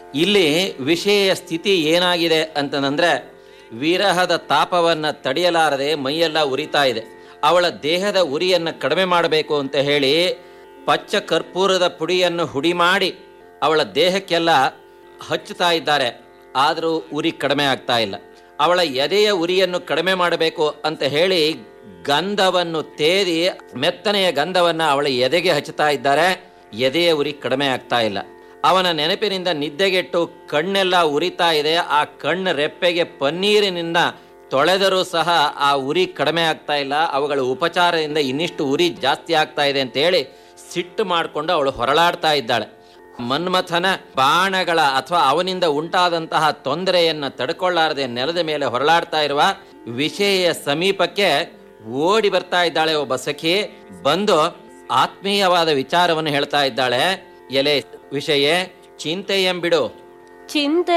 ಇಲ್ಲಿ ವಿಷಯ ಸ್ಥಿತಿ ಏನಾಗಿದೆ ಅಂತಂದ್ರೆ ವಿರಹದ ತಾಪವನ್ನ ತಡೆಯಲಾರದೆ ಮೈಯೆಲ್ಲ ಉರಿತಾ ಇದೆ ಅವಳ ದೇಹದ ಉರಿಯನ್ನು ಕಡಿಮೆ ಮಾಡಬೇಕು ಅಂತ ಹೇಳಿ ಪಚ್ಚ ಕರ್ಪೂರದ ಪುಡಿಯನ್ನು ಹುಡಿ ಮಾಡಿ ಅವಳ ದೇಹಕ್ಕೆಲ್ಲ ಹಚ್ಚುತ್ತಾ ಇದ್ದಾರೆ ಆದರೂ ಉರಿ ಕಡಿಮೆ ಆಗ್ತಾ ಇಲ್ಲ ಅವಳ ಎದೆಯ ಉರಿಯನ್ನು ಕಡಿಮೆ ಮಾಡಬೇಕು ಅಂತ ಹೇಳಿ ಗಂಧವನ್ನು ತೇದಿ ಮೆತ್ತನೆಯ ಗಂಧವನ್ನ ಅವಳ ಎದೆಗೆ ಹಚ್ಚುತ್ತಾ ಇದ್ದಾರೆ ಎದೆಯ ಉರಿ ಕಡಿಮೆ ಆಗ್ತಾ ಇಲ್ಲ ಅವನ ನೆನಪಿನಿಂದ ನಿದ್ದೆಗೆಟ್ಟು ಕಣ್ಣೆಲ್ಲ ಉರಿತಾ ಇದೆ ಆ ಕಣ್ಣು ರೆಪ್ಪೆಗೆ ಪನ್ನೀರಿನಿಂದ ತೊಳೆದರೂ ಸಹ ಆ ಉರಿ ಕಡಿಮೆ ಆಗ್ತಾ ಇಲ್ಲ ಅವುಗಳ ಉಪಚಾರದಿಂದ ಇನ್ನಿಷ್ಟು ಉರಿ ಜಾಸ್ತಿ ಆಗ್ತಾ ಇದೆ ಅಂತ ಹೇಳಿ ಸಿಟ್ಟು ಮಾಡಿಕೊಂಡು ಅವಳು ಹೊರಳಾಡ್ತಾ ಇದ್ದಾಳೆ ಮನ್ಮಥನ ಬಾಣಗಳ ಅಥವಾ ಅವನಿಂದ ಉಂಟಾದಂತಹ ತೊಂದರೆಯನ್ನ ತಡ್ಕೊಳ್ಳಾರದೆ ನೆಲದ ಮೇಲೆ ಹೊರಳಾಡ್ತಾ ಇರುವ ವಿಷಯ ಸಮೀಪಕ್ಕೆ ಓಡಿ ಬರ್ತಾ ಇದ್ದಾಳೆ ಒಬ್ಬ ಸಖಿ ಬಂದು ಆತ್ಮೀಯವಾದ ವಿಚಾರವನ್ನು ಹೇಳ್ತಾ ಇದ್ದಾಳೆ ಎಲೆ ವಿಷಯ ಚಿಂತೆ ಎಂಬಿಡು ಚಿಂತೆ